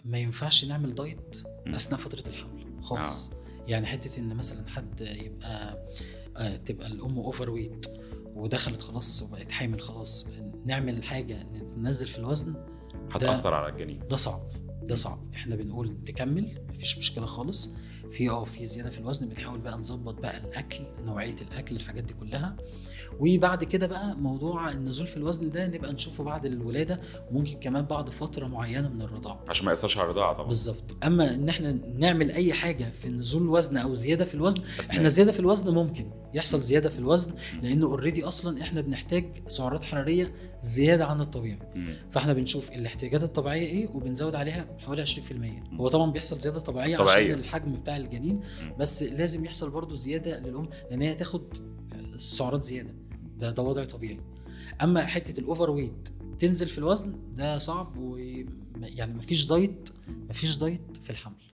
ما ينفعش نعمل دايت مم. اثناء فتره الحمل خالص يعني حته ان مثلا حد يبقى آه، تبقى الام اوفر ويت ودخلت خلاص وبقت حامل خلاص نعمل حاجه ننزل في الوزن هتاثر على الجنين ده صعب ده صعب احنا بنقول تكمل مفيش مشكله خالص في اه في زياده في الوزن بنحاول بقى نظبط بقى الاكل نوعيه الاكل الحاجات دي كلها وبعد كده بقى موضوع النزول في الوزن ده نبقى نشوفه بعد الولاده وممكن كمان بعد فتره معينه من الرضاعه عشان ما ياثرش على الرضاعه طبعا بالظبط اما ان احنا نعمل اي حاجه في نزول الوزن او زياده في الوزن أثناء. احنا زياده في الوزن ممكن يحصل زياده في الوزن لانه اوريدي اصلا احنا بنحتاج سعرات حراريه زياده عن الطبيعي مم. فاحنا بنشوف الاحتياجات الطبيعيه ايه وبنزود عليها حوالي 20% هو طبعا بيحصل زياده طبيعيه, طبيعية. عشان الحجم بتاع الجنين بس لازم يحصل برضو زياده للام لان هي تاخد سعرات زياده ده ده وضع طبيعي اما حته الاوفر ويت تنزل في الوزن ده صعب و يعني مفيش دايت مفيش دايت في الحمل